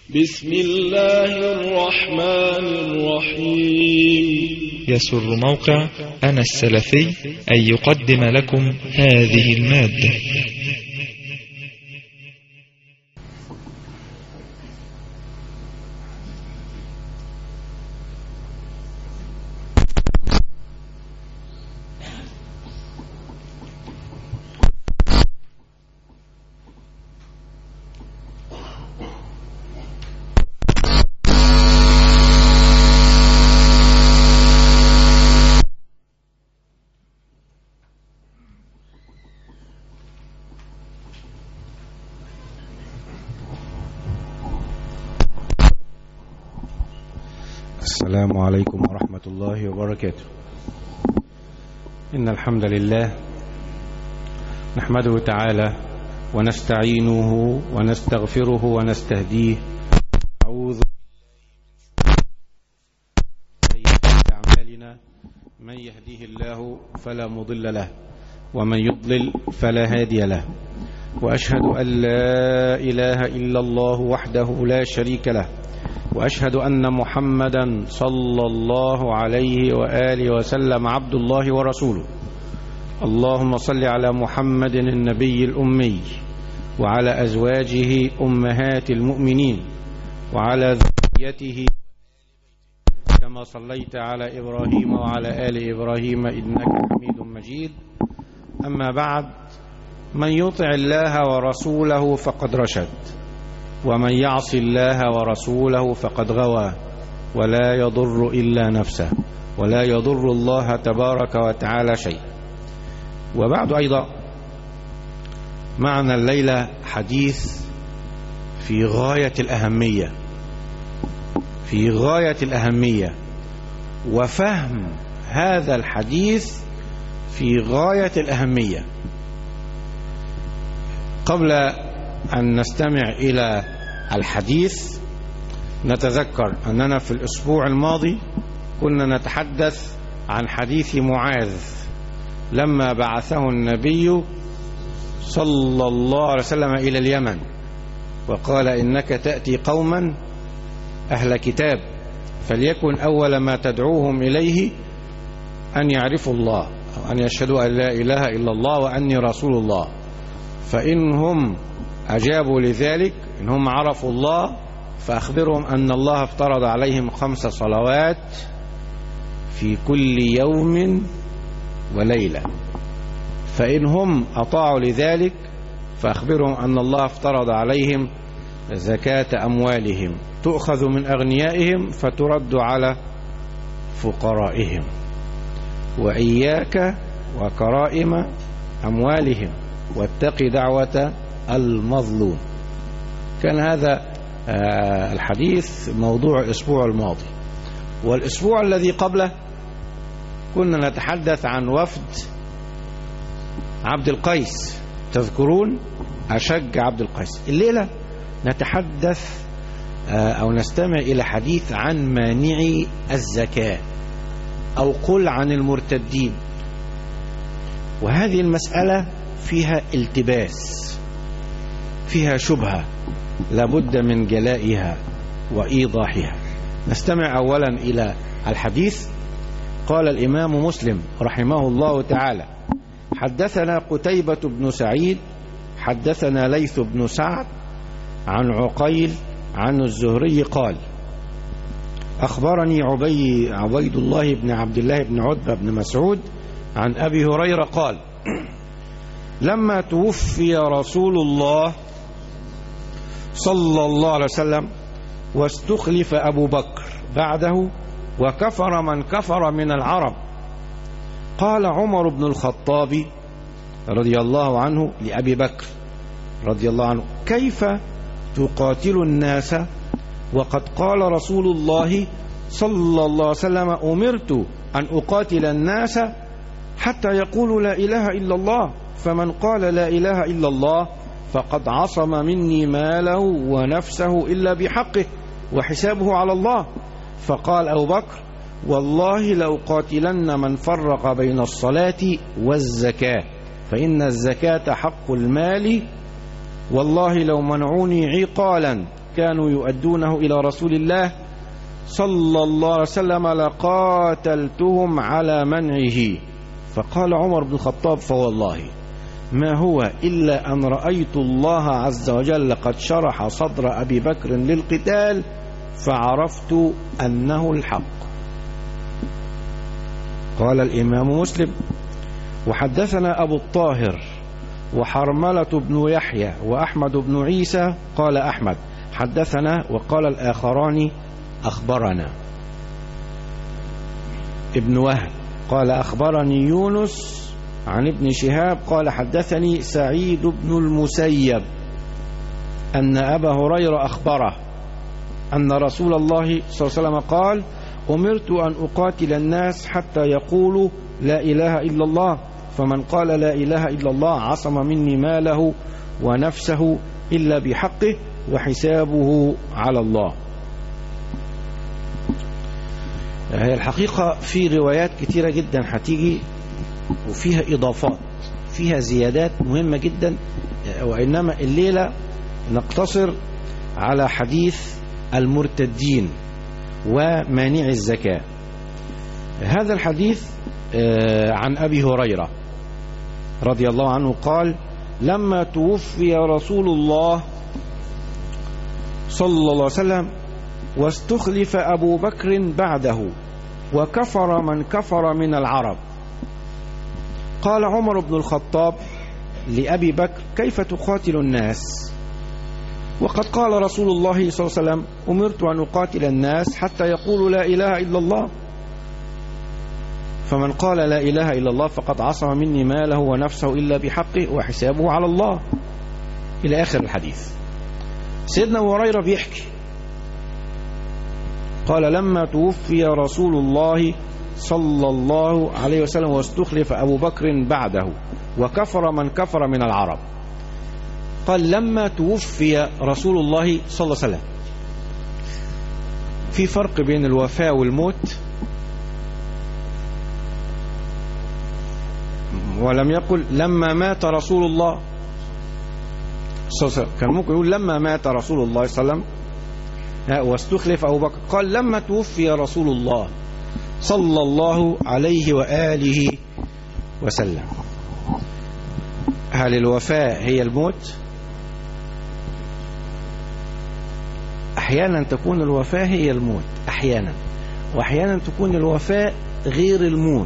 بسم الله الرحمن الرحيم يسر موقع أنا السلفي أن يقدم لكم هذه المادة السلام عليكم ورحمة الله وبركاته إن الحمد لله نحمده تعالى ونستعينه ونستغفره ونستهديه أعوذ سيئات أعمالنا من يهديه الله فلا مضل له ومن يضلل فلا هادي له وأشهد أن لا إله إلا الله وحده لا شريك له وأشهد أن محمدا صلى الله عليه وآله وسلم عبد الله ورسوله اللهم صل على محمد النبي الأمي وعلى أزواجه أمهات المؤمنين وعلى ذريته كما صليت على إبراهيم وعلى آل إبراهيم إنك حميد مجيد أما بعد من يطع الله ورسوله فقد رشد ومن يعص الله ورسوله فقد غوى ولا يضر إلا نفسه ولا يضر الله تبارك وتعالى شيء وبعد أيضا معنا الليلة حديث في غاية الأهمية في غاية الأهمية وفهم هذا الحديث في غاية الأهمية قبل أن نستمع إلى الحديث نتذكر أننا في الأسبوع الماضي كنا نتحدث عن حديث معاذ لما بعثه النبي صلى الله عليه وسلم إلى اليمن وقال إنك تأتي قوما أهل كتاب فليكن أول ما تدعوهم إليه أن يعرفوا الله أو أن يشهدوا أن لا إله إلا الله وأني رسول الله فإنهم أجابوا لذلك إن هم عرفوا الله فأخبرهم أن الله افترض عليهم خمس صلوات في كل يوم وليلة فإن هم أطاعوا لذلك فأخبرهم أن الله افترض عليهم زكاة أموالهم تؤخذ من أغنيائهم فترد على فقرائهم وإياك وكرائم أموالهم واتق دعوة المظلوم كان هذا الحديث موضوع الأسبوع الماضي والأسبوع الذي قبله كنا نتحدث عن وفد عبد القيس تذكرون أشج عبد القيس الليلة نتحدث أو نستمع إلى حديث عن مانعي الزكاة أو قل عن المرتدين وهذه المسألة فيها التباس فيها شبهة لابد من جلائها وإيضاحها نستمع أولا إلى الحديث قال الإمام مسلم رحمه الله تعالى حدثنا قتيبة بن سعيد حدثنا ليث بن سعد عن عقيل عن الزهري قال أخبرني عبي عبيد الله بن عبد الله بن عتبة بن مسعود عن أبي هريرة قال لما توفي رسول الله صلى الله عليه وسلم واستخلف أبو بكر بعده وكفر من كفر من العرب قال عمر بن الخطاب رضي الله عنه لأبي بكر رضي الله عنه كيف تقاتل الناس وقد قال رسول الله صلى الله عليه وسلم أمرت أن أقاتل الناس حتى يقولوا لا إله إلا الله فمن قال لا إله إلا الله فقد عصم مني ماله ونفسه إلا بحقه وحسابه على الله فقال أبو بكر والله لأقاتلن من فرق بين الصلاة والزكاة فإن الزكاة حق المال والله لو منعوني عقالا كانوا يؤدونه إلى رسول الله صلى الله عليه وسلم لقاتلتهم على منعه فقال عمر بن الخطاب فوالله ما هو إلا أن رأيت الله عز وجل قد شرح صدر أبي بكر للقتال فعرفت أنه الحق قال الإمام مسلم وحدثنا أبو الطاهر وحرملة بن يحيى وأحمد بن عيسى قال أحمد حدثنا وقال الآخران أخبرنا ابن وهب قال أخبرني يونس عن ابن شهاب قال حدثني سعيد بن المسيب أن أبا هريرة أخبره أن رسول الله صلى الله عليه وسلم قال أمرت أن أقاتل الناس حتى يقولوا لا إله إلا الله فمن قال لا إله إلا الله عصم مني ماله ونفسه إلا بحقه وحسابه على الله هي الحقيقة في روايات كتيرة جدا هتيجي وفيها إضافات فيها زيادات مهمة جدا وإنما الليلة نقتصر على حديث المرتدين ومانع الزكاة هذا الحديث عن أبي هريرة رضي الله عنه قال لما توفي رسول الله صلى الله عليه وسلم واستخلف أبو بكر بعده وكفر من كفر من العرب قال عمر بن الخطاب لأبي بكر كيف تقاتل الناس وقد قال رسول الله صلى الله عليه وسلم أمرت أن أقاتل الناس حتى يقولوا لا إله إلا الله فمن قال لا إله إلا الله فقد عصم مني ماله ونفسه إلا بحقه وحسابه على الله إلى آخر الحديث سيدنا أبو هريرة بيحكي قال لما توفي رسول الله صلى الله عليه وسلم واستخلف أبو بكر بعده وكفر من كفر من العرب قال لما توفي رسول الله صلى الله عليه وسلم في فرق بين الوفاة والموت ولم يقل لما مات رسول الله صلى الله عليه وسلم كان ممكن يقول لما مات رسول الله صلى الله عليه وسلم واستخلف أبو بكر قال لما توفي رسول الله صلى الله عليه وآله وسلم هل الوفاة هي الموت أحيانا تكون الوفاة هي الموت أحيانا وأحيانا تكون الوفاة غير الموت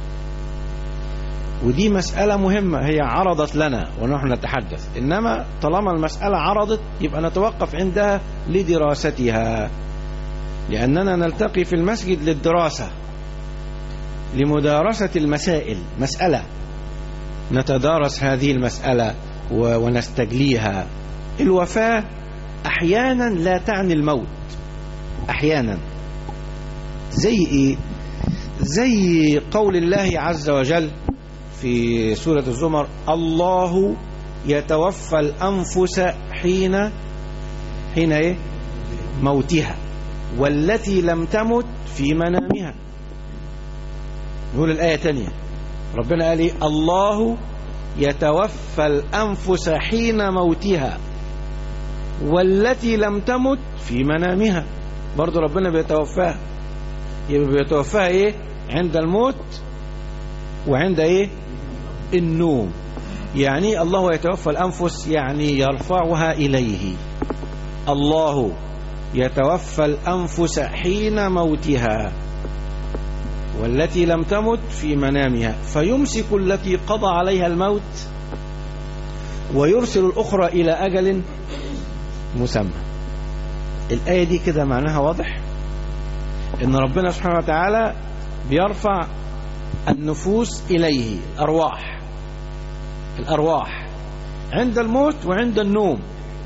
ودي مسألة مهمة هي عرضت لنا ونحن نتحدث إنما طالما المسألة عرضت يبقى نتوقف عندها لدراستها لأننا نلتقي في المسجد للدراسة لمدارسة المسائل مسألة نتدارس هذه المسألة ونستجليها الوفاة أحيانا لا تعني الموت أحيانا زي إيه زي قول الله عز وجل في سورة الزمر الله يتوفى الأنفس حين حين إيه موتها والتي لم تمت في منامها نقول الآية تانية ربنا قال إيه الله يتوفى الأنفس حين موتها والتي لم تمت في منامها برضو ربنا بيتوفاها يبقى بيتوفاها ايه عند الموت وعند ايه النوم يعني الله يتوفى الأنفس يعني يرفعها إليه الله يتوفى الأنفس حين موتها والتي لم تمت في منامها فيمسك التي قضى عليها الموت ويرسل الأخرى إلى أجل مسمى الآية دي كده معناها واضح إن ربنا سبحانه وتعالى بيرفع النفوس إليه الأرواح الأرواح عند الموت وعند النوم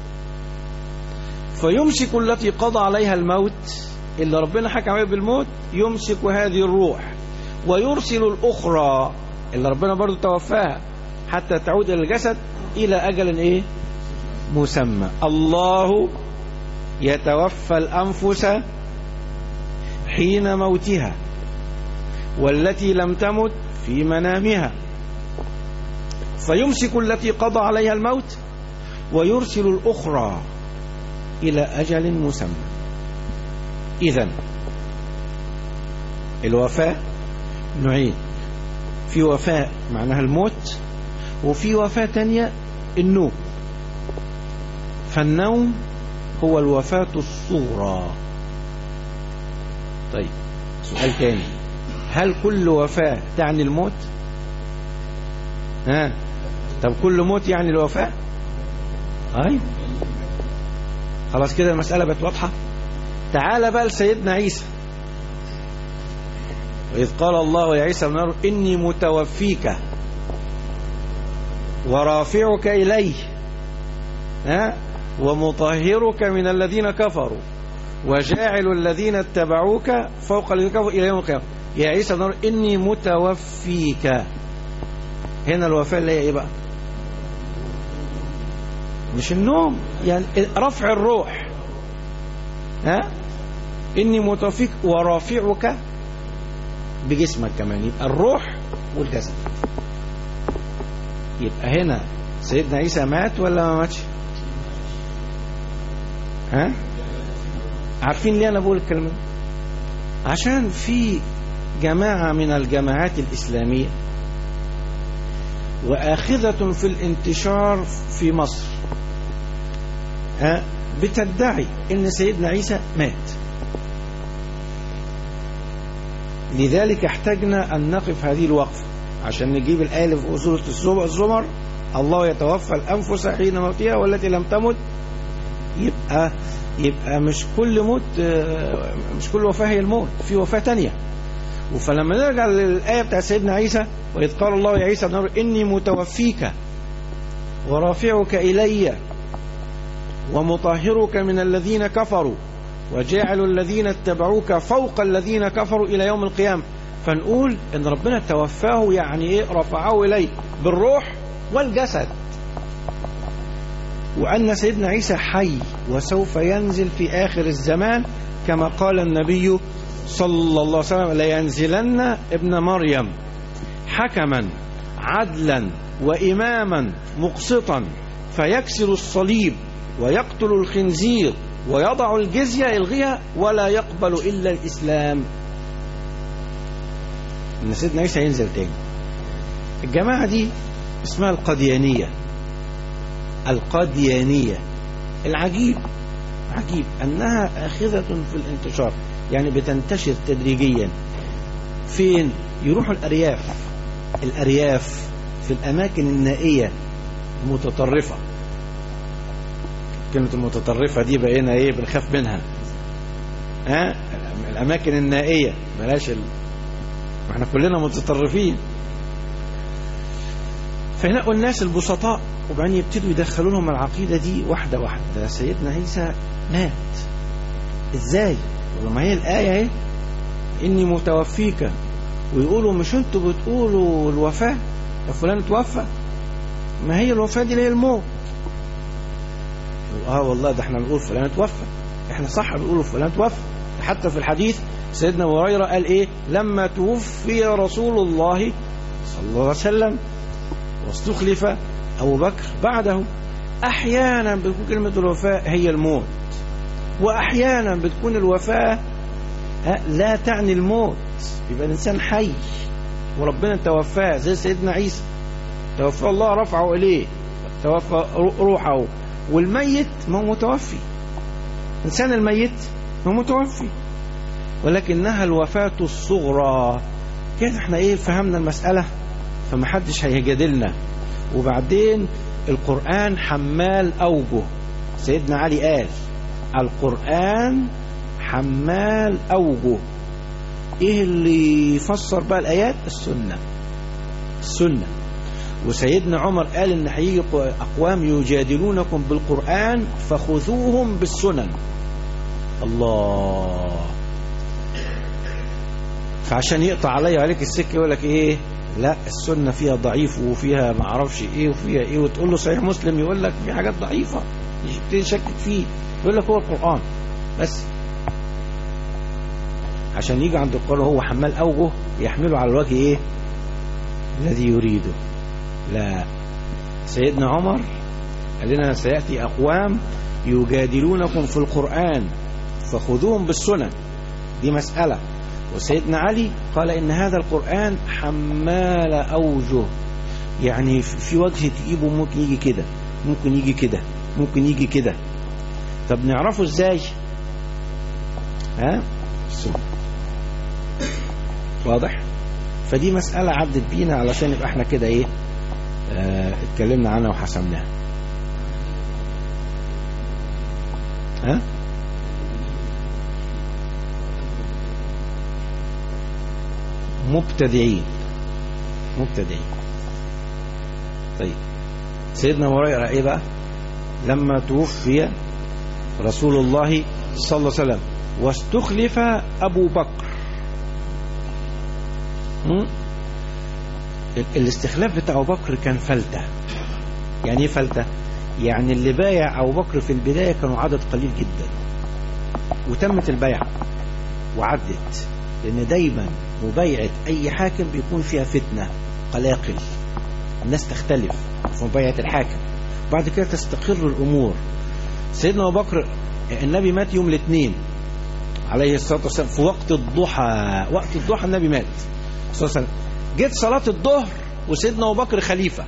فيمسك التي قضى عليها الموت اللي ربنا حكم عليها بالموت يمسك هذه الروح ويرسل الأخرى اللي ربنا برضو توفاها حتى تعود إلى الجسد إلى أجل إيه مسمى الله يتوفى الأنفس حين موتها والتي لم تمت في منامها فيمسك التي قضى عليها الموت ويرسل الأخرى إلى أجل مسمى إذا الوفاة نوعين في وفاة معناها الموت وفي وفاة تانية النوم فالنوم هو الوفاة الصغرى طيب سؤال تاني هل كل وفاة تعني الموت ها طب كل موت يعني الوفاة هاي خلاص كده المسألة بقت واضحة تعال بقى لسيدنا عيسى وإذ قال الله يا عيسى ابن مريم إني متوفيك ورافعك إلي ها ومطهرك من الذين كفروا وجاعل الذين اتبعوك فوق الذين كفروا إلى يوم القيامة يا عيسى ابن مريم إني متوفيك هنا الوفاة اللي هي إيه بقى مش النوم يعني رفع الروح ها إني متوفيك ورافعك بجسمك كمان يبقى الروح والجسد يبقى هنا سيدنا عيسى مات ولا ما ماتش ها عارفين ليه انا بقول الكلمه دي؟ عشان في جماعه من الجماعات الاسلاميه واخذه في الانتشار في مصر ها بتدعي ان سيدنا عيسى مات لذلك احتجنا أن نقف هذه الوقفة عشان نجيب الآية في سورة الزمر الله يتوفى الأنفس حين موتها والتي لم تمت يبقى يبقى مش كل موت مش كل وفاة هي الموت في وفاة تانية فلما نرجع للآية بتاع سيدنا عيسى وإذ قال الله يا عيسى ابن مريم إني متوفيك ورافعك إلي ومطهرك من الذين كفروا وجعل الذين اتبعوك فوق الذين كفروا إلى يوم القيامة فنقول إن ربنا توفاه يعني إيه رفعه إليه بالروح والجسد وأن سيدنا عيسى حي وسوف ينزل في آخر الزمان كما قال النبي صلى الله عليه وسلم لينزلن ابن مريم حكما عدلا وإماما مقسطا فيكسر الصليب ويقتل الخنزير ويضع الجزية يلغيها ولا يقبل إلا الإسلام إن سيدنا عيسى ينزل تاني الجماعة دي اسمها القديانية القديانية العجيب عجيب أنها آخذة في الانتشار يعني بتنتشر تدريجيا فين يروحوا الأرياف الأرياف في الأماكن النائية المتطرفة كلمة المتطرفة دي بقينا ايه بنخاف منها ها الاماكن النائية بلاش ال... احنا كلنا متطرفين فينقوا الناس البسطاء وبعدين يبتدوا يدخلوا لهم العقيدة دي واحدة واحدة سيدنا عيسى مات ازاي ما هي الآية اهي اني متوفيك ويقولوا مش انتوا بتقولوا الوفاة يا فلان توفى ما هي الوفاة دي اللي هي الموت اه والله ده احنا بنقول فلان توفى احنا صح بنقول فلان توفى حتى في الحديث سيدنا ابو هريره قال ايه لما توفي رسول الله صلى الله عليه وسلم واستخلف ابو بكر بعده احيانا بتكون كلمه الوفاه هي الموت واحيانا بتكون الوفاه لا تعني الموت يبقى الانسان حي وربنا توفاه زي سيدنا عيسى توفى الله رفعه اليه توفى روحه والميت ما هو متوفي الإنسان الميت ما هو متوفي ولكنها الوفاة الصغرى كده احنا ايه فهمنا المسألة فمحدش هيجادلنا وبعدين القرآن حمال أوجه سيدنا علي قال القرآن حمال أوجه ايه اللي يفسر بقى الآيات السنة السنة وسيدنا عمر قال ان هيجي اقوام يجادلونكم بالقران فخذوهم بالسنن الله فعشان يقطع عليا وعليك السكه يقول لك ايه لا السنه فيها ضعيف وفيها ما اعرفش ايه وفيها ايه وتقول له صحيح مسلم يقول لك في حاجات ضعيفه تشكك فيه يقول لك هو القران بس عشان يجي عند القران هو حمال اوجه يحمله على الوجه ايه الذي يريده لا سيدنا عمر قال لنا سيأتي أقوام يجادلونكم في القرآن فخذوهم بالسنن دي مسألة وسيدنا علي قال إن هذا القرآن حمال أوجه يعني في وجه تجيبه ممكن يجي كده ممكن يجي كده ممكن يجي كده طب نعرفه ازاي ها السنة واضح فدي مسألة عدت بينا علشان يبقى احنا كده ايه اه اتكلمنا عنها وحسمناها ها مبتدعين مبتدعين طيب سيدنا هريرة ايه بقى لما توفي رسول الله صلى الله عليه وسلم واستخلف ابو بكر م? الاستخلاف بتاع ابو بكر كان فلتة يعني ايه فلتة يعني اللي بايع ابو بكر في البداية كانوا عدد قليل جدا وتمت البيعة وعدت لان دايما مبايعة اي حاكم بيكون فيها فتنة قلاقل الناس تختلف في مبايعة الحاكم بعد كده تستقر الامور سيدنا ابو بكر النبي مات يوم الاثنين عليه الصلاة والسلام في وقت الضحى وقت الضحى النبي مات صلى الله عليه وسلم جت صلاة الظهر وسيدنا أبو بكر خليفة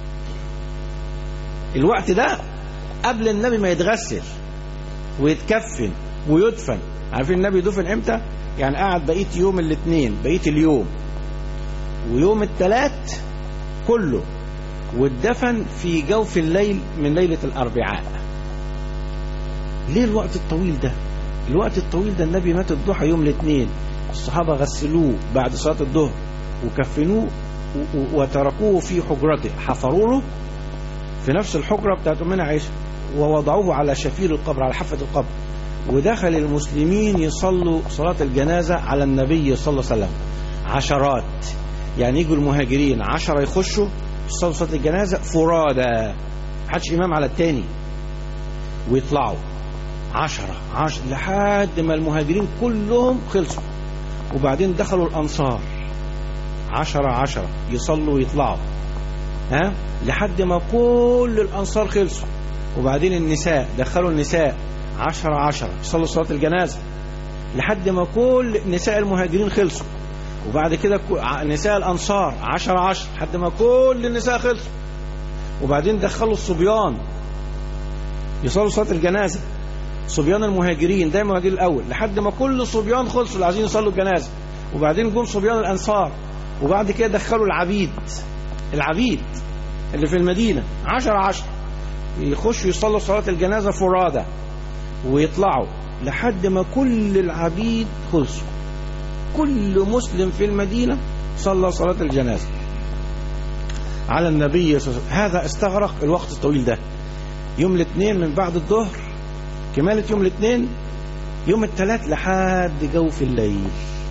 الوقت ده قبل النبي ما يتغسل ويتكفن ويدفن عارفين النبي دفن امتى يعني قعد بقية يوم الاثنين بقية اليوم ويوم الثلاث كله واتدفن في جوف الليل من ليلة الأربعاء ليه الوقت الطويل ده الوقت الطويل ده النبي مات الضحى يوم الاثنين الصحابة غسلوه بعد صلاة الظهر وكفنوه وتركوه في حجرته حفروا له في نفس الحجرة بتاعت أمنا عائشة ووضعوه على شفير القبر على حافة القبر ودخل المسلمين يصلوا صلاة الجنازة على النبي صلى الله عليه وسلم عشرات يعني يجوا المهاجرين عشرة يخشوا يصلوا صلاة الجنازة فرادى محدش إمام على التاني ويطلعوا عشرة عشرة لحد ما المهاجرين كلهم خلصوا وبعدين دخلوا الأنصار عشرة عشرة يصلوا ويطلعوا ها لحد ما كل الأنصار خلصوا وبعدين النساء دخلوا النساء عشرة عشرة يصلوا صلاة الجنازة لحد ما كل نساء المهاجرين خلصوا وبعد كده نساء الأنصار عشرة عشرة لحد ما كل النساء خلصوا وبعدين دخلوا الصبيان يصلوا صلاة الجنازة صبيان المهاجرين ده المهاجرين الأول لحد ما كل صبيان خلصوا اللي عايزين يصلوا الجنازة وبعدين جم صبيان الأنصار وبعد كده دخلوا العبيد العبيد اللي في المدينة عشر عشر يخشوا يصلوا صلاة الجنازة فرادى ويطلعوا لحد ما كل العبيد خلصوا كل مسلم في المدينة صلى صلاة الجنازة على النبي صلى الله عليه وسلم هذا استغرق الوقت الطويل ده يوم الاثنين من بعد الظهر كمالة يوم الاثنين يوم الثلاث لحد جوف الليل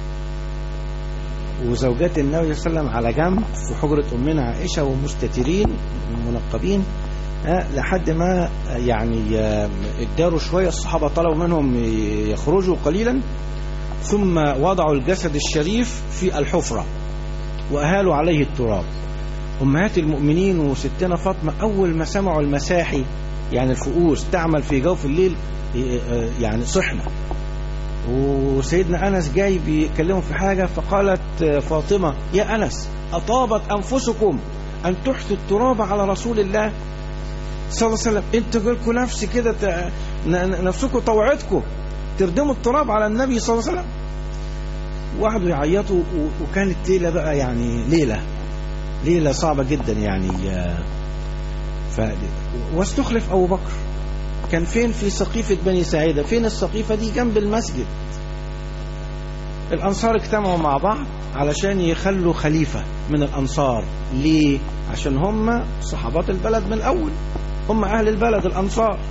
وزوجات النبي صلى الله عليه وسلم على جنب في حجرة أمنا عائشة ومستترين منقبين لحد ما يعني اداروا شوية الصحابة طلبوا منهم يخرجوا قليلا ثم وضعوا الجسد الشريف في الحفرة وأهالوا عليه التراب أمهات المؤمنين وستنا فاطمة أول ما سمعوا المساحي يعني الفؤوس تعمل في جوف الليل يعني صحنا وسيدنا أنس جاي بيكلمهم في حاجة فقالت فاطمة يا أنس أطابت أنفسكم أن تحثوا التراب على رسول الله صلى الله عليه وسلم انتوا جالكم نفس كده نفسكم طوعتكم تردموا التراب على النبي صلى الله عليه وسلم وقعدوا يعيطوا وكانت ليلة بقى يعني ليلة ليلة صعبة جدا يعني ف... واستخلف أبو بكر كان فين في سقيفة بني سعيدة فين السقيفة دي جنب المسجد الأنصار اجتمعوا مع بعض علشان يخلوا خليفة من الأنصار ليه عشان هم صحابات البلد من الأول هم أهل البلد الأنصار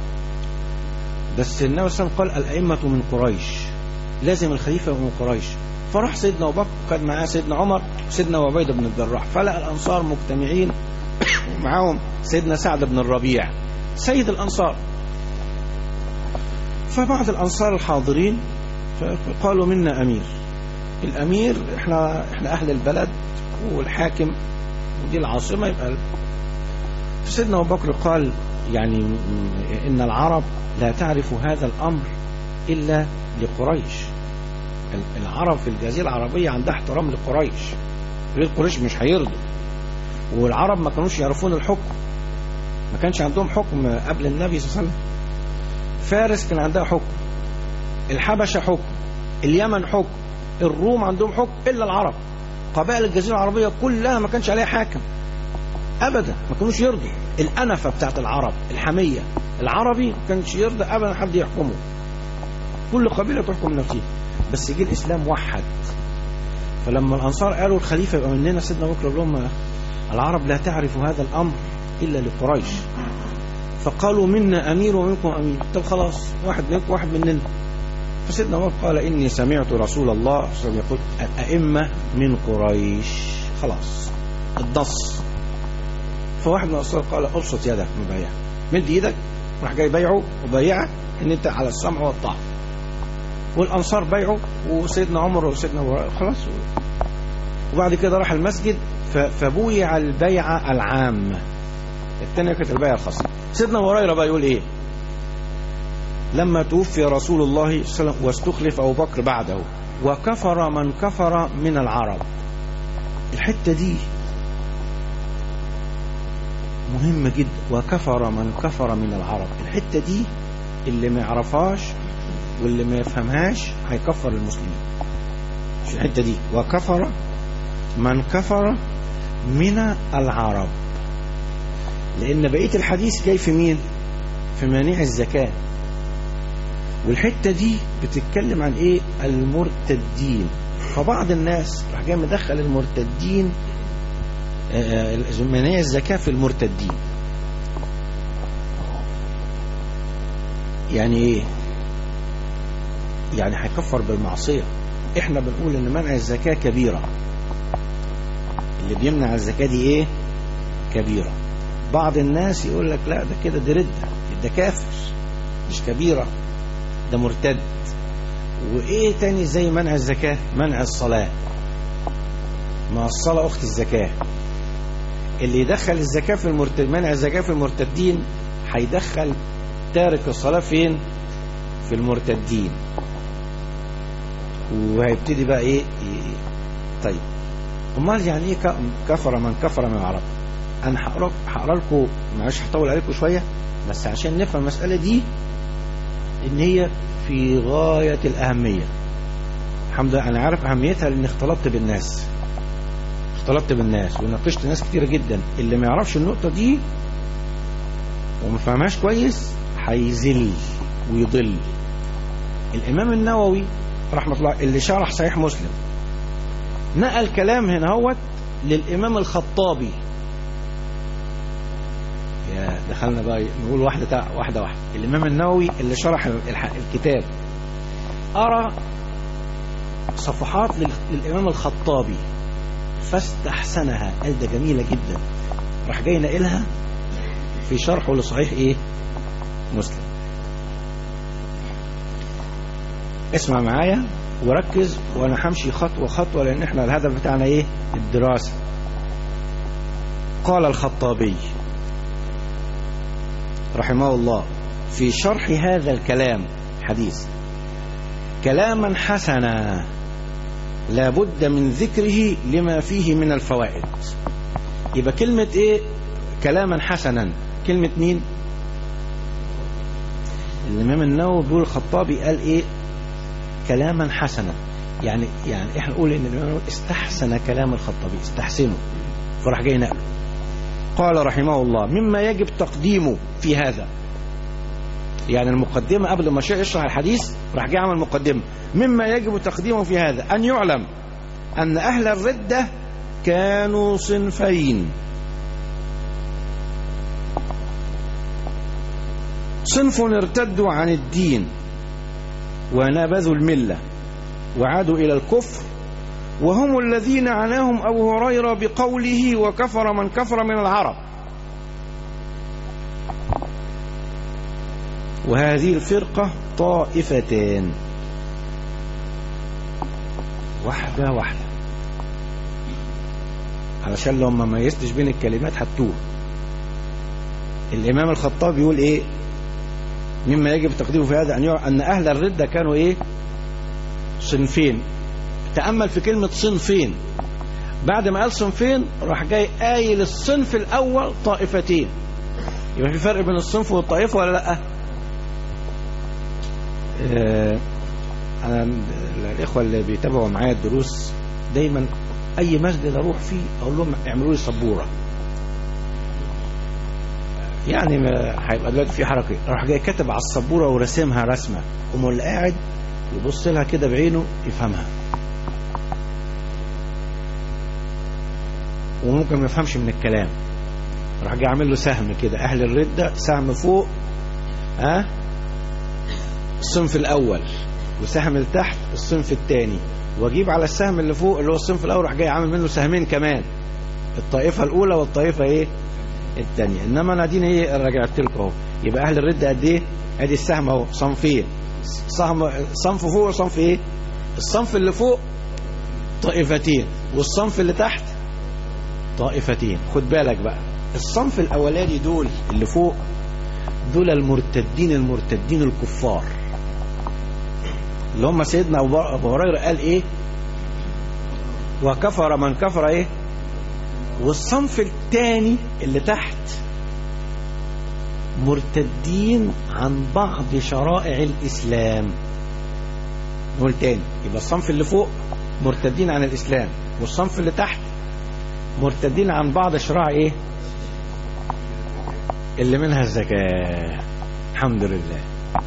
بس النبي صلى الله عليه وسلم قال الأئمة من قريش لازم الخليفة من قريش فراح سيدنا أبو بكر كان معاه سيدنا عمر وسيدنا عبيدة بن الجراح فلقى الأنصار مجتمعين ومعاهم سيدنا سعد بن الربيع سيد الأنصار فبعض الأنصار الحاضرين قالوا منا أمير الأمير احنا, احنا أهل البلد والحاكم ودي العاصمة يبقى فسيدنا أبو بكر قال يعني م- م- إن العرب لا تعرف هذا الأمر إلا لقريش ال- العرب في الجزيرة العربية عندها احترام لقريش غير قريش مش هيرضوا والعرب ما كانوش يعرفون الحكم ما كانش عندهم حكم قبل النبي صلى الله عليه وسلم فارس كان عندها حكم الحبشة حكم اليمن حكم الروم عندهم حكم إلا العرب قبائل الجزيرة العربية كلها ما كانش عليها حاكم أبدا ما كانوش يرضوا الأنفة بتاعت العرب الحمية العربي ما كانش يرضى أبدا حد يحكمه كل قبيلة تحكم نفسها بس جه الإسلام وحد فلما الأنصار قالوا الخليفة يبقى مننا سيدنا بكر قال لهم العرب لا تعرف هذا الأمر إلا لقريش فقالوا منا أمير ومنكم أمير طب خلاص واحد منكم واحد مننا فسيدنا عمر قال إني سمعت رسول الله صلى الله عليه وسلم يقول الأئمة من قريش خلاص النص فواحد من الأنصار قال أبسط يدك مبايع مد إيدك راح جاي بيعه وبايعك إن أنت على السمع والطاعة والأنصار بيعوا وسيدنا عمر وسيدنا أبو هريرة خلاص وبعد كده راح المسجد ف- فبويع البيعة العامة الثانية كانت البيعة الخاصة سيدنا أبو هريرة بقى يقول إيه لما توفي رسول الله صلى الله عليه وسلم واستخلف أبو بكر بعده وكفر من كفر من العرب الحتة دي مهمة جدا وكفر من كفر من العرب الحتة دي اللي ما يعرفهاش واللي ما يفهمهاش هيكفر المسلمين مش الحتة دي وكفر من كفر من العرب لأن بقية الحديث جاي في مين في مانع الزكاة والحتة دي بتتكلم عن ايه المرتدين فبعض الناس راح جاي مدخل المرتدين آه، آه، مانع الزكاة في المرتدين يعني ايه يعني هيكفر بالمعصية احنا بنقول ان منع الزكاة كبيرة اللي بيمنع الزكاة دي ايه كبيرة بعض الناس يقول لك لا ده كده دي ردة ده كافر مش كبيرة ده مرتد وايه تاني زي منع الزكاة منع الصلاة ما الصلاة اخت الزكاة اللي يدخل الزكاة في المرتد منع الزكاة في المرتدين هيدخل تارك الصلاة فين في المرتدين وهيبتدي بقى ايه إيه؟ طيب امال يعني ايه ك- كفر من كفر من العرب انا هقرا هقرا لكم معلش هطول عليكم شويه بس عشان نفهم المساله دي ان هي في غايه الاهميه الحمد لله انا عارف اهميتها لان اختلطت بالناس اختلطت بالناس وناقشت ناس كتيره جدا اللي ما يعرفش النقطه دي وما فهمهاش كويس هيذل ويضل الامام النووي رحمه الله اللي شرح صحيح مسلم نقل كلام هنا هوت للامام الخطابي يا دخلنا بقى نقول واحده تع... واحده واحده الامام النووي اللي شرح الح- الكتاب ارى صفحات لل... للامام الخطابي فاستحسنها قال ده جميله جدا راح جاي ناقلها في شرحه لصحيح ايه مسلم اسمع معايا وركز وانا همشي خطوه خطوه لان احنا الهدف بتاعنا ايه الدراسه قال الخطابي رحمه الله في شرح هذا الكلام حديث كلاما حسنا لا بد من ذكره لما فيه من الفوائد يبقى كلمة ايه كلاما حسنا كلمة مين الامام النووي بيقول الخطابي قال ايه كلاما حسنا يعني يعني احنا نقول ان الامام النووي استحسن كلام الخطابي استحسنه فراح جاي نقل قال رحمه الله مما يجب تقديمه في هذا يعني المقدمة قبل ما شيء يشرح الحديث راح جاي عمل مقدمة مما يجب تقديمه في هذا أن يعلم أن أهل الردة كانوا صنفين صنف ارتدوا عن الدين ونبذوا الملة وعادوا إلى الكفر وهم الذين عناهم أبو هريرة بقوله وكفر من كفر من العرب وهذه الفرقة طائفتان واحدة واحدة علشان لو ما ميزتش بين الكلمات هتتوه الإمام الخطاب يقول إيه مما يجب تقديمه في هذا أن يعلم أن أهل الردة كانوا إيه صنفين تأمل في كلمة صنفين بعد ما قال صنفين راح جاي قايل الصنف الأول طائفتين يبقى في فرق بين الصنف والطائفة ولا لأ آه، أنا الإخوة اللي بيتابعوا معايا الدروس دايما أي مسجد أروح فيه أقول لهم اعملوا لي سبورة يعني ما هيبقى دلوقتي في حركة راح جاي كاتب على السبورة ورسمها رسمة قوم اللي قاعد يبص لها كده بعينه يفهمها وممكن ما يفهمش من الكلام راح جاي عامل له سهم كده اهل الردة سهم فوق ها الصنف الاول وسهم لتحت الصنف الثاني واجيب على السهم اللي فوق اللي هو الصنف الاول راح جاي عامل منه سهمين كمان الطائفة الاولى والطائفة ايه الثانية انما انا دين ايه رجعت لكم اهو يبقى اهل الردة قد ايه ادي السهم اهو صنفين سهم صنف فوق وصنف ايه الصنف اللي فوق طائفتين والصنف اللي تحت طائفتين خد بالك بقى الصنف الاولاني دول اللي فوق دول المرتدين المرتدين الكفار اللي هم سيدنا ابو هريره قال ايه وكفر من كفر ايه والصنف الثاني اللي تحت مرتدين عن بعض شرائع الاسلام نقول تاني يبقى الصنف اللي فوق مرتدين عن الاسلام والصنف اللي تحت مرتدين عن بعض شرائع ايه اللي منها الزكاة الحمد لله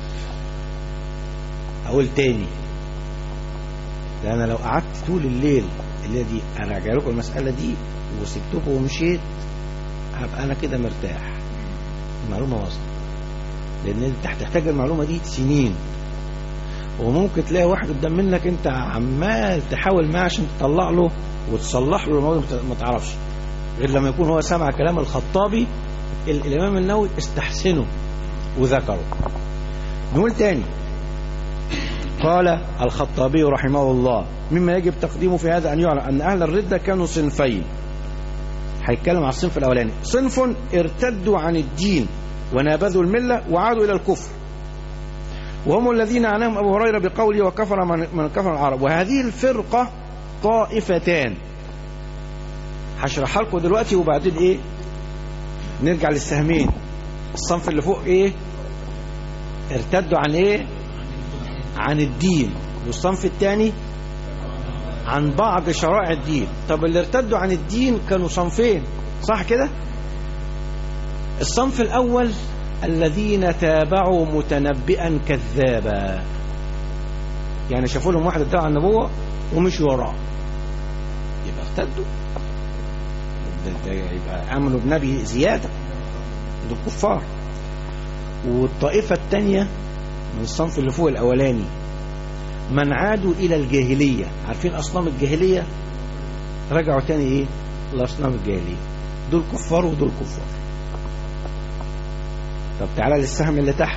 اقول تاني لان لو قعدت طول الليل الليله دي اراجع لكم المساله دي وسبتكم ومشيت هبقى انا كده مرتاح المعلومه وصلت لان انت هتحتاج المعلومه دي سنين وممكن تلاقي واحد قدام منك انت عمال تحاول معاه عشان تطلع له وتصلح له الموضوع ما تعرفش غير لما يكون هو سمع كلام الخطابي الامام النووي استحسنه وذكره نقول تاني قال الخطابي رحمه الله مما يجب تقديمه في هذا أن يعلم أن أهل الردة كانوا صنفين هيتكلم على الصنف الأولاني صنف ارتدوا عن الدين ونابذوا الملة وعادوا إلى الكفر وهم الذين عنهم أبو هريرة بقوله وكفر من, من كفر العرب وهذه الفرقة طائفتان هشرحها لكم دلوقتي وبعدين ايه نرجع للسهمين الصنف اللي فوق ايه ارتدوا عن ايه عن الدين والصنف الثاني عن بعض شرائع الدين طب اللي ارتدوا عن الدين كانوا صنفين صح كده الصنف الأول الذين تابعوا متنبئا كذابا يعني شافوا لهم واحد ادعى النبوة ومشوا وراه يبقى ارتدوا يبقى امنوا بنبي زيادة دول كفار والطائفة الثانية من الصنف اللي فوق الأولاني من عادوا إلى الجاهلية عارفين أصنام الجاهلية رجعوا تاني إيه لأصنام الجاهلية دول كفار ودول كفار طب تعالى للسهم اللي تحت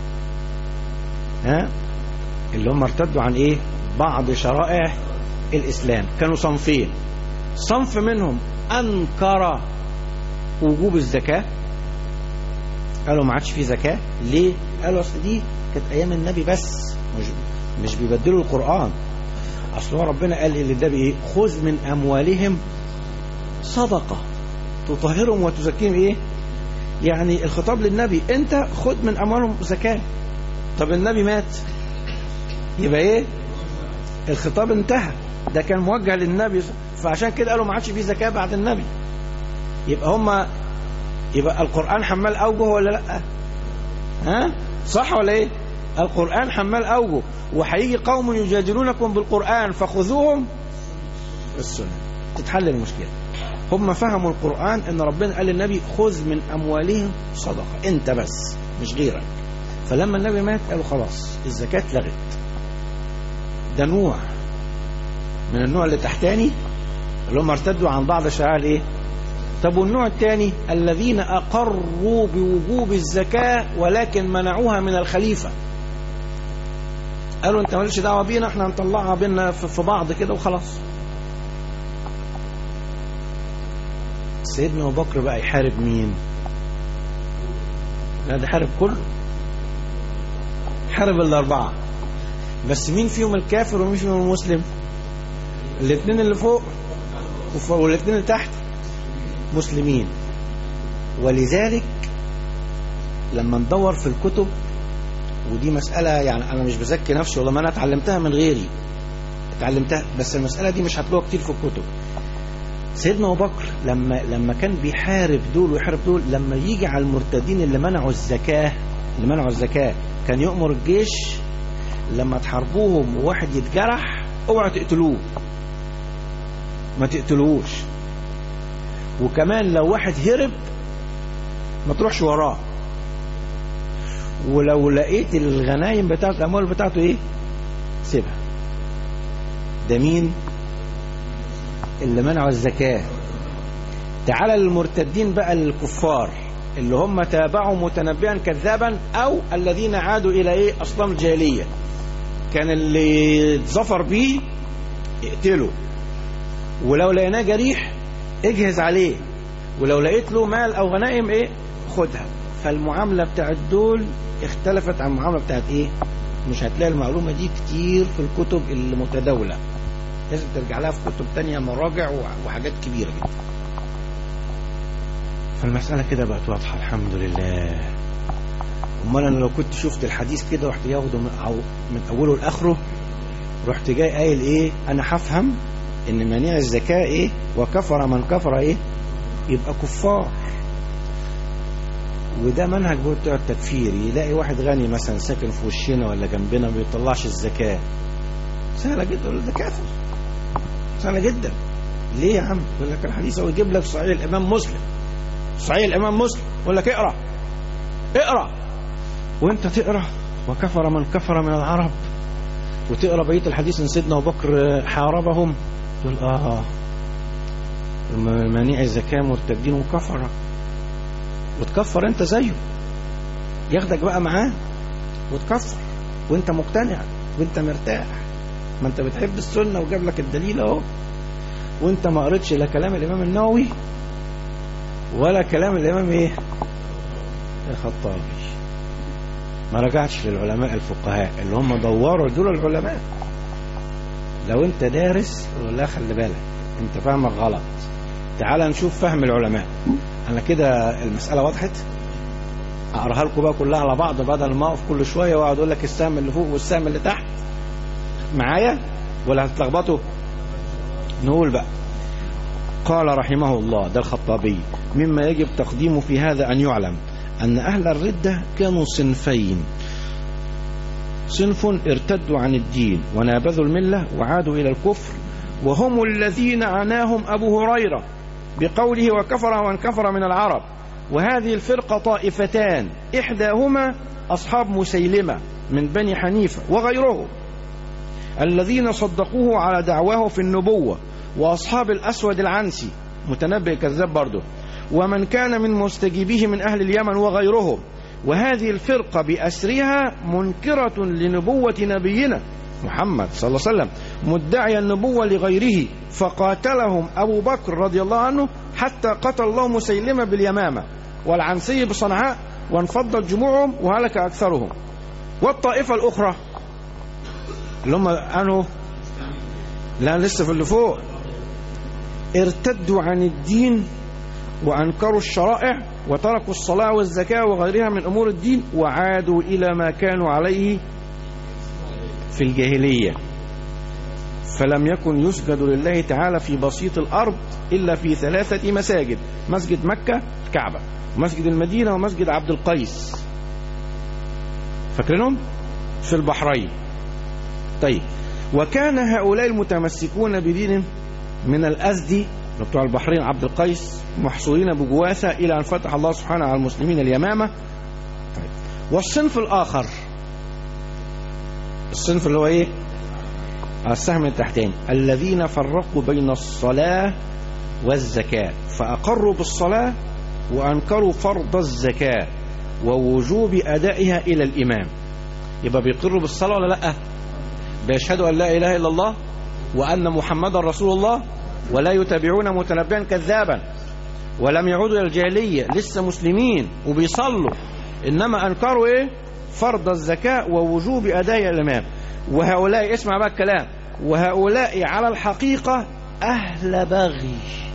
ها اللي هم ارتدوا عن إيه بعض شرائع الإسلام كانوا صنفين صنف منهم أنكر وجوب الزكاة قالوا ما عادش في زكاة ليه قالوا أصل دي كانت أيام النبي بس مش مش بيبدلوا القرآن أصل هو ربنا قال اللي ده بإيه خذ من أموالهم صدقة تطهرهم وتزكيهم إيه يعني الخطاب للنبي أنت خذ من أموالهم زكاة طب النبي مات يبقى إيه الخطاب انتهى ده كان موجه للنبي فعشان كده قالوا ما عادش في زكاة بعد النبي يبقى هم يبقى القرآن حمال أوجه ولا لأ ها صح ولا ايه القرآن حمال أوجه وهيجي قوم يجادلونكم بالقرآن فخذوهم السنة تتحل المشكلة هم فهموا القرآن ان ربنا قال للنبي خذ من أموالهم صدقة انت بس مش غيرك فلما النبي مات قالوا خلاص الزكاة لغت ده نوع من النوع اللي تحتاني اللي هم ارتدوا عن بعض شرائع الايه طب والنوع الثاني الذين أقروا بوجوب الزكاة ولكن منعوها من الخليفة قالوا انت مالكش دعوة بينا احنا هنطلعها بينا في بعض كده وخلاص سيدنا أبو بكر بقى يحارب مين لا ده حارب كله حارب الأربعة بس مين فيهم الكافر ومين فيهم المسلم الاثنين اللي فوق وف- والاثنين اللي تحت مسلمين ولذلك لما ندور في الكتب ودي مسألة يعني أنا مش بزكي نفسي والله ما أنا اتعلمتها من غيري اتعلمتها بس المسألة دي مش هتلاقوها كتير في الكتب سيدنا أبو بكر لما لما كان بيحارب دول ويحارب دول لما يجي على المرتدين اللي منعوا الزكاة اللي منعوا الزكاة كان يؤمر الجيش لما تحاربوهم وواحد يتجرح اوعوا تقتلوه ما تقتلوهوش وكمان لو واحد هرب ما تروحش وراه ولو لقيت الغنايم بتاعته الاموال بتاعته ايه سيبها ده مين اللي منعوا الزكاة تعالى للمرتدين بقى الكفار اللي هم تابعوا متنبئا كذابا او الذين عادوا الى ايه اصنام الجاهليه كان اللي اتظفر بيه اقتله ولو لقيناه جريح اجهز عليه ولو لقيت له مال او غنائم ايه خدها فالمعامله بتاعت دول اختلفت عن المعامله بتاعت ايه مش هتلاقي المعلومه دي كتير في الكتب اللي متداوله لازم ترجع لها في كتب تانية مراجع وحاجات كبيره جدا فالمسألة كده بقت واضحة الحمد لله امال انا لو كنت شفت الحديث كده ورحت ياخده من, أو من اوله لاخره رحت جاي قايل ايه انا هفهم ان مانع الزكاة ايه وكفر من كفر ايه يبقى كفار وده منهج بتوع التكفير يلاقي واحد غني مثلا ساكن في وشنا ولا جنبنا ما بيطلعش الزكاة سهلة جدا يقول له ده كافر سهلة جدا ليه يا عم يقول لك الحديث هو يجيب لك صحيح الامام مسلم صحيح الامام مسلم يقول لك اقرا اقرا وانت تقرا وكفر من كفر من العرب وتقرا بقيه الحديث ان سيدنا ابو بكر حاربهم تقول اه مانع الزكاه مرتدين وكفر وتكفر انت زيه ياخدك بقى معاه وتكفر وانت مقتنع وانت مرتاح ما انت بتحب السنه وجاب لك الدليل اهو وانت ما قريتش لا كلام الامام النووي ولا كلام الامام ايه الخطابي ما رجعتش للعلماء الفقهاء اللي هم دوروا دول العلماء لو انت دارس لا خلي بالك انت فاهمك غلط تعال نشوف فهم العلماء انا كده المسألة وضحت اقراها لكم بقى كلها على بعض بدل ما اقف كل شوية واقعد اقول لك السهم اللي فوق والسهم اللي تحت معايا ولا هتلخبطوا نقول بقى قال رحمه الله ده الخطابي مما يجب تقديمه في هذا أن يعلم أن أهل الردة كانوا صنفين صنف ارتدوا عن الدين ونابذوا الملة وعادوا إلى الكفر وهم الذين عناهم أبو هريرة بقوله وكفر من كفر من العرب وهذه الفرقة طائفتان إحداهما أصحاب مسيلمة من بني حنيفة وغيرهم الذين صدقوه على دعواه في النبوة وأصحاب الأسود العنسي متنبئ كذاب برضه ومن كان من مستجيبيه من أهل اليمن وغيرهم وهذه الفرقة بأسرها منكرة لنبوة نبينا محمد صلى الله عليه وسلم مدعي النبوة لغيره فقاتلهم أبو بكر رضي الله عنه حتى قتل الله مسيلمة باليمامة والعنسي بصنعاء وانفضت جموعهم وهلك أكثرهم والطائفة الأخرى اللي هم أنه لا لسه في اللي فوق ارتدوا عن الدين وأنكروا الشرائع وتركوا الصلاة والزكاة وغيرها من أمور الدين وعادوا إلى ما كانوا عليه في الجاهلية فلم يكن يسجد لله تعالى في بسيط الأرض إلا في ثلاثة مساجد مسجد مكة الكعبة ومسجد المدينة ومسجد عبد القيس فاكرينهم في البحرين طيب وكان هؤلاء المتمسكون بدين من الأزدي بتوع البحرين عبد القيس محصورين بجواسة إلى أن فتح الله سبحانه على المسلمين اليمامة طيب. والصنف الآخر الصنف اللي هو إيه السهم التحتاني الذين فرقوا بين الصلاة والزكاة فأقروا بالصلاة وأنكروا فرض الزكاة ووجوب أدائها إلى الإمام يبقى بيقروا بالصلاة ولا لأ بيشهدوا أن لا إله إلا الله وأن محمد رسول الله ولا يتابعون متنبئا كذابا ولم يعودوا إلى الجاهلية لسه مسلمين وبيصلوا إنما أنكروا إيه فرض الزكاة ووجوب أداء الإمام وهؤلاء اسمع بقى الكلام وهؤلاء على الحقيقة أهل بغي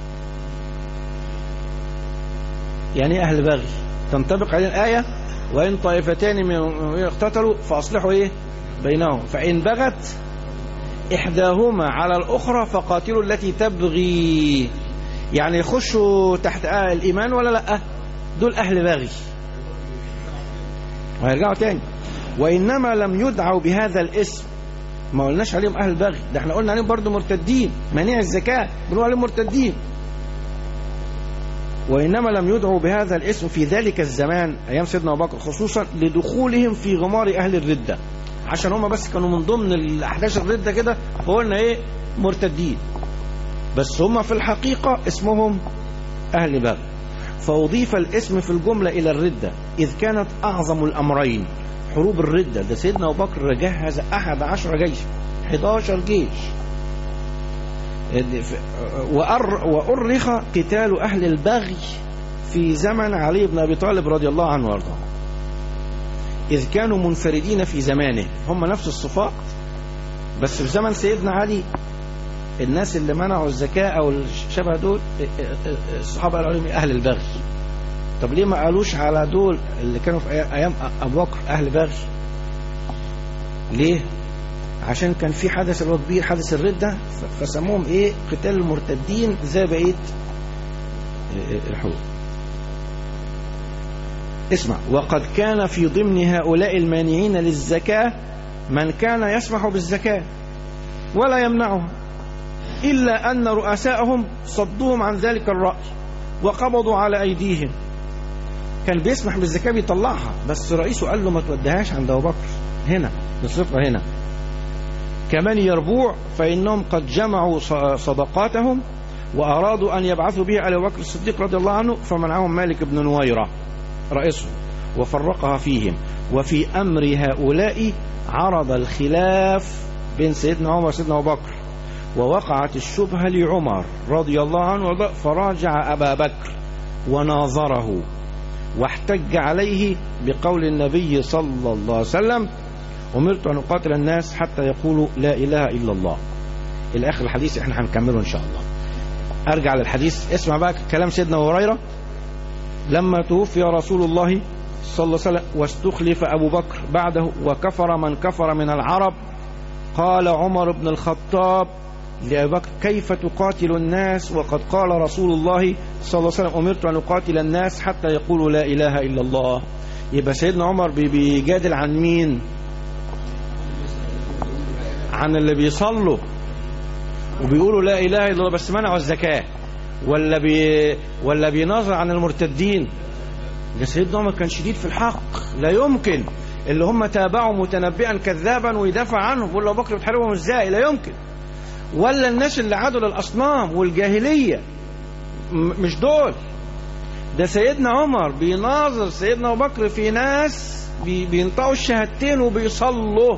يعني إيه أهل بغي تنطبق عليه الآية وإن طائفتان من اقتتلوا فأصلحوا إيه بينهم فإن بغت إحداهما على الأخرى فقاتلوا التي تبغي يعني يخشوا تحت آه الإيمان ولا لا دول أهل باغي وهيرجعوا تاني وإنما لم يدعوا بهذا الاسم ما قلناش عليهم أهل باغي ده احنا قلنا عليهم برضو مرتدين مانع الزكاة بنقول عليهم مرتدين وإنما لم يدعوا بهذا الاسم في ذلك الزمان أيام سيدنا أبو بكر خصوصا لدخولهم في غمار أهل الردة عشان هم بس كانوا من ضمن الأحداث الردة كده فقلنا إيه مرتدين بس هم في الحقيقة اسمهم أهل بغي فأضيف الاسم في الجملة إلى الردة إذ كانت أعظم الأمرين حروب الردة ده سيدنا أبو بكر جهز أحد عشر جيش 11 جيش وأر وأرخ قتال أهل البغي في زمن علي بن أبي طالب رضي الله عنه وارضاه إذ كانوا منفردين في زمانه هم نفس الصفات بس في زمن سيدنا علي الناس اللي منعوا الزكاة أو الشبه دول الصحابة قالوا عليهم أهل البغي طب ليه ما قالوش على دول اللي كانوا في أيام أبو بكر أهل بغي ليه عشان كان في حدث اللي هو كبير حدث الردة فسموهم ايه قتال المرتدين زي بقية الحروب اسمع وقد كان في ضمن هؤلاء المانعين للزكاة من كان يسمح بالزكاة ولا يمنعها إلا أن رؤساءهم صدوهم عن ذلك الرأي وقبضوا على أيديهم كان بيسمح بالزكاة بيطلعها بس رئيسه قال له ما توديهاش عند أبو بكر هنا نصرفها هنا كمان يربوع فإنهم قد جمعوا صدقاتهم وأرادوا أن يبعثوا به على بكر الصديق رضي الله عنه فمنعهم مالك بن نويرة رئيسه وفرقها فيهم وفي أمر هؤلاء عرض الخلاف بين سيدنا عمر وسيدنا أبو بكر ووقعت الشبهة لعمر رضي الله عنه فراجع أبا بكر وناظره واحتج عليه بقول النبي صلى الله عليه وسلم أمرت أن أقاتل الناس حتى يقولوا لا إله إلا الله إلى آخر الحديث إحنا هنكمله إن شاء الله أرجع للحديث اسمع بقى كلام سيدنا هريرة لما توفي رسول الله صلى الله عليه وسلم واستخلف أبو بكر بعده وكفر من كفر من العرب قال عمر بن الخطاب لأبي بكر كيف تقاتل الناس وقد قال رسول الله صلى الله عليه وسلم أمرت أن أقاتل الناس حتى يقولوا لا إله إلا الله يبقى سيدنا عمر بيجادل عن مين عن اللي بيصلوا وبيقولوا لا إله إلا الله بس منعوا الزكاة ولا بي ولا بيناظر عن المرتدين ده سيدنا عمر كان شديد في الحق لا يمكن اللي هم تابعوا متنبئا كذابا ويدافع عنهم بيقول ابو بكر بتحاربهم ازاي لا يمكن ولا الناس اللي عادوا للاصنام والجاهليه مش دول ده سيدنا عمر بيناظر سيدنا ابو بكر في ناس بي بينطقوا الشهادتين وبيصلوا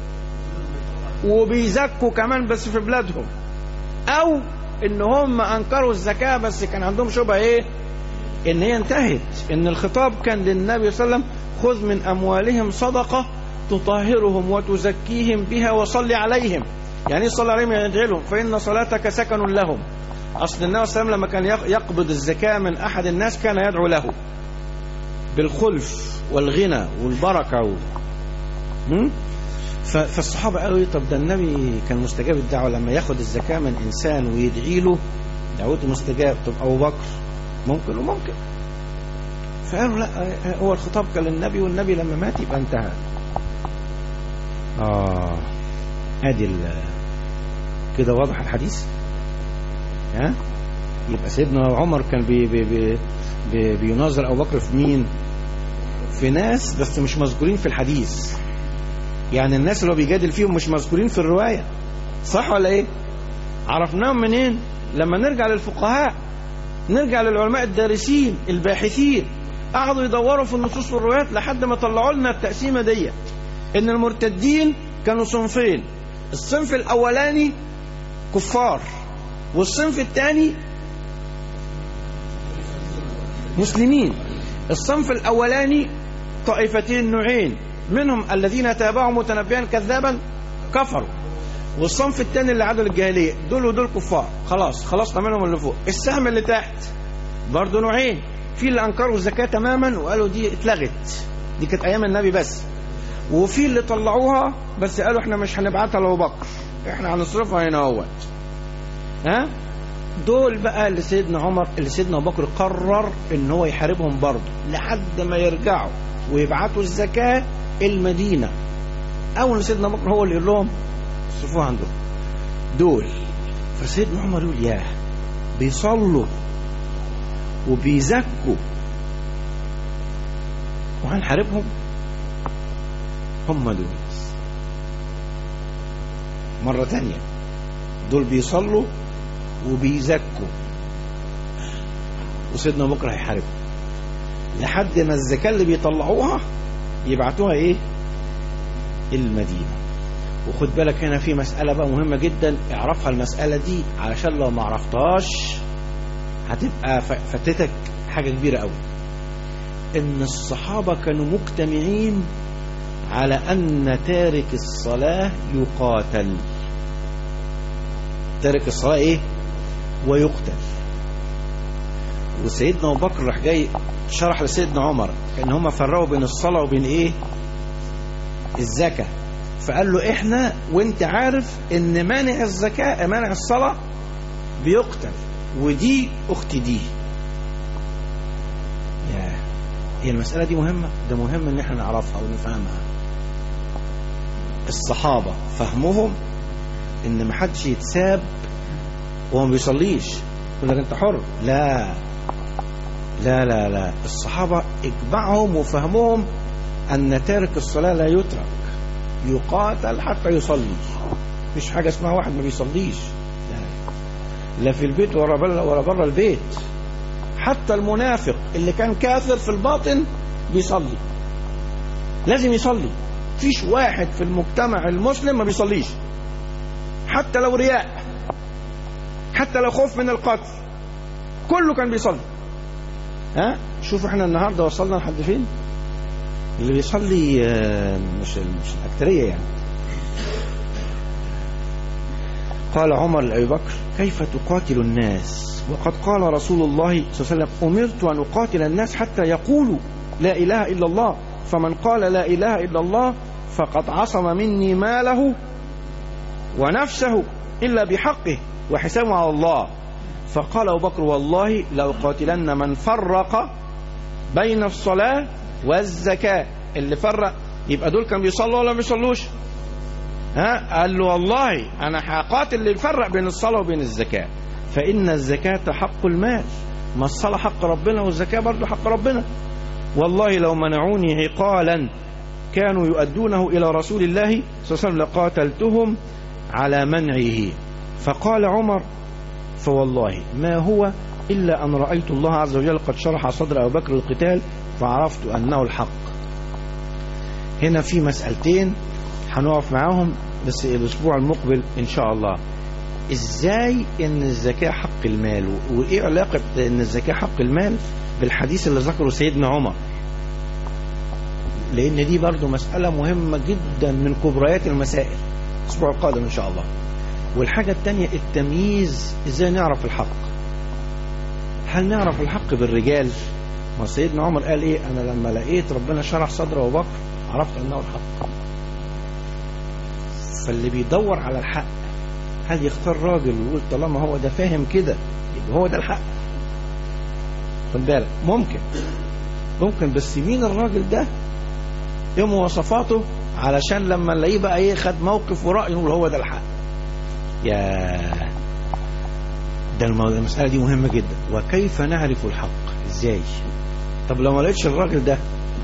وبيزكوا كمان بس في بلادهم او ان هم انكروا الزكاه بس كان عندهم شبهه ايه ان هي انتهت ان الخطاب كان للنبي صلى الله عليه وسلم خذ من اموالهم صدقه تطهرهم وتزكيهم بها وصل عليهم يعني ايه صلي عليهم يعني ادعي لهم فان صلاتك سكن لهم اصل النبي صلى الله عليه وسلم لما كان يقبض الزكاه من احد الناس كان يدعو له بالخلف والغنى والبركه و... فالصحابه قالوا ايه طب ده النبي كان مستجاب الدعوه لما ياخد الزكاه من انسان ويدعي له دعوته مستجاب طب ابو بكر ممكن وممكن فقالوا لا هو الخطاب كان للنبي والنبي لما مات يبقى انتهى اه ادي كده واضح الحديث ها يبقى سيدنا عمر كان بي بي بي بي بيناظر ابو بكر في مين في ناس بس مش مذكورين في الحديث يعني الناس اللي هو بيجادل فيهم مش مذكورين في الروايه صح ولا ايه عرفناهم منين لما نرجع للفقهاء نرجع للعلماء الدارسين الباحثين قعدوا يدوروا في النصوص والروايات لحد ما طلعوا لنا التقسيمه دي ان المرتدين كانوا صنفين الصنف الاولاني كفار والصنف الثاني مسلمين الصنف الاولاني الطائفتين نوعين منهم الذين تابعوا متنبئا كذابا كفروا والصنف الثاني اللي عادوا للجاهليه دول ودول كفار خلاص خلصنا منهم اللي فوق السهم اللي تحت برضه نوعين في اللي انكروا الزكاه تماما وقالوا دي اتلغت دي كانت ايام النبي بس وفي اللي طلعوها بس قالوا احنا مش هنبعتها لابو بكر احنا هنصرفها هنا اهوت ها دول بقى اللي سيدنا عمر اللي سيدنا ابو بكر قرر ان هو يحاربهم برضه لحد ما يرجعوا ويبعتوا الزكاه المدينه اول سيدنا ابو بكر هو اللي يقول لهم صرفوها عندهم دول فسيدنا عمر يقول ياه بيصلوا وبيزكوا وهنحاربهم هم دول بس مرة تانية دول بيصلوا وبيزكوا وسيدنا بكرة هيحاربهم لحد ما الزكاة اللي بيطلعوها يبعتوها ايه المدينة وخد بالك هنا في مسألة بقى مهمة جدا اعرفها المسألة دي علشان لو ما عرفتهاش هتبقى فاتتك حاجة كبيرة قوي ان الصحابة كانوا مجتمعين على ان تارك الصلاة يقاتل تارك الصلاة ايه ويقتل وسيدنا ابو بكر راح جاي شرح لسيدنا عمر ان هم فرقوا بين الصلاة وبين ايه الزكاة فقال له احنا وانت عارف ان مانع الزكاة مانع الصلاة بيقتل ودي اخت دي يا هي المسألة دي مهمة ده مهم ان احنا نعرفها ونفهمها الصحابة فهمهم ان محدش يتساب وهو ما بيصليش يقول لك انت حر لا لا لا لا الصحابة اجمعهم وفهمهم ان تارك الصلاة لا يترك يقاتل حتى يصلي مفيش حاجة اسمها واحد ما بيصليش لا, لا في البيت ولا بره ولا بره البيت حتى المنافق اللي كان كافر في الباطن بيصلي لازم يصلي فيش واحد في المجتمع المسلم ما بيصليش حتى لو رياء حتى لو خوف من القتل كله كان بيصلي ها شوف احنا النهارده وصلنا لحد فين اللي بيصلي مش مش الاكثريه يعني قال عمر لابي بكر كيف تقاتل الناس وقد قال رسول الله صلى الله عليه وسلم امرت ان اقاتل الناس حتى يقولوا لا اله الا الله فمن قال لا اله الا الله فقد عصم مني ماله ونفسه الا بحقه وحسابه على الله فقال ابو بكر والله لاقاتلن من فرق بين الصلاه والزكاه اللي فرق يبقى دول كانوا بيصلوا ولا ما بيصلوش ها قال له والله انا هقاتل اللي يفرق بين الصلاه وبين الزكاه فان الزكاه حق المال ما الصلاه حق ربنا والزكاه برضه حق ربنا والله لو منعوني عقالا كانوا يؤدونه الى رسول الله صلى الله عليه وسلم لقاتلتهم على منعه فقال عمر فوالله ما هو إلا أن رأيت الله عز وجل قد شرح صدر أبو بكر القتال فعرفت أنه الحق هنا في مسألتين هنقف معاهم بس الأسبوع المقبل إن شاء الله إزاي إن الزكاة حق المال وإيه علاقة إن الزكاة حق المال بالحديث اللي ذكره سيدنا عمر لأن دي برضو مسألة مهمة جدا من كبريات المسائل الأسبوع القادم إن شاء الله والحاجة التانية التمييز ازاي نعرف الحق هل نعرف الحق بالرجال ما سيدنا عمر قال ايه انا لما لقيت ربنا شرح صدر ابو بكر عرفت انه الحق فاللي بيدور على الحق هل يختار راجل ويقول طالما هو ده فاهم كده يبقى هو ده الحق خد بالك ممكن ممكن بس مين الراجل ده ايه مواصفاته علشان لما نلاقيه بقى ايه خد موقف ورأي نقول هو ده الحق يا ده المسألة دي مهمة جدا وكيف نعرف الحق ازاي طب لو ما لقيتش الراجل ده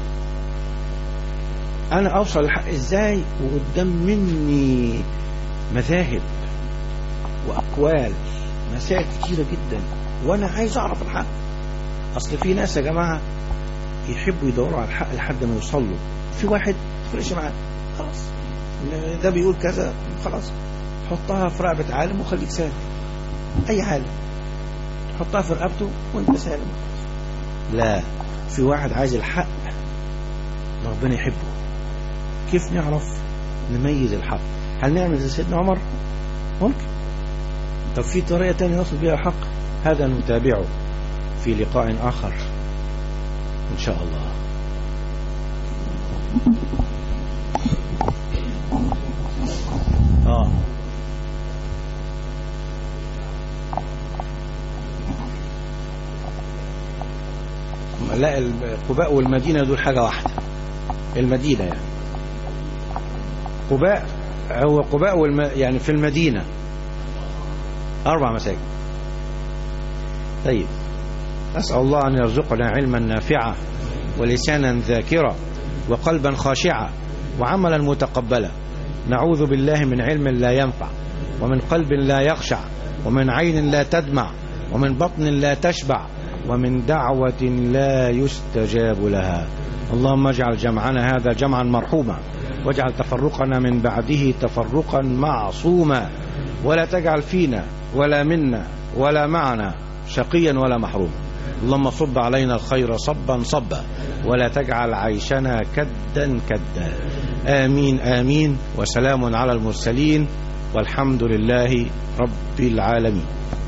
انا اوصل الحق ازاي وقدام مني مذاهب واقوال مسائل كتيرة جدا وانا عايز اعرف الحق اصل في ناس يا جماعة يحبوا يدوروا على الحق لحد ما يوصلوا في واحد تفرقش معاه خلاص ده بيقول كذا خلاص حطها في رقبة عالم وخليك سالم أي عالم حطها في رقبته وانت سالم لا في واحد عايز الحق ربنا يحبه كيف نعرف نميز الحق هل نعمل زي سيدنا عمر ممكن طب في طريقة تانية نصل بها الحق هذا نتابعه في لقاء آخر إن شاء الله آه لا قباء والمدينة دول حاجة واحدة المدينة يعني قباء هو قباء والم... يعني في المدينة أربع مساجد طيب أسأل الله أن يرزقنا علما نافعا ولسانا ذاكرا وقلبا خاشعا وعملا متقبلا نعوذ بالله من علم لا ينفع ومن قلب لا يخشع ومن عين لا تدمع ومن بطن لا تشبع ومن دعوة لا يستجاب لها اللهم اجعل جمعنا هذا جمعا مرحوما واجعل تفرقنا من بعده تفرقا معصوما ولا تجعل فينا ولا منا ولا معنا شقيا ولا محروما اللهم صب علينا الخير صبا صبا ولا تجعل عيشنا كدا كدا آمين آمين وسلام على المرسلين والحمد لله رب العالمين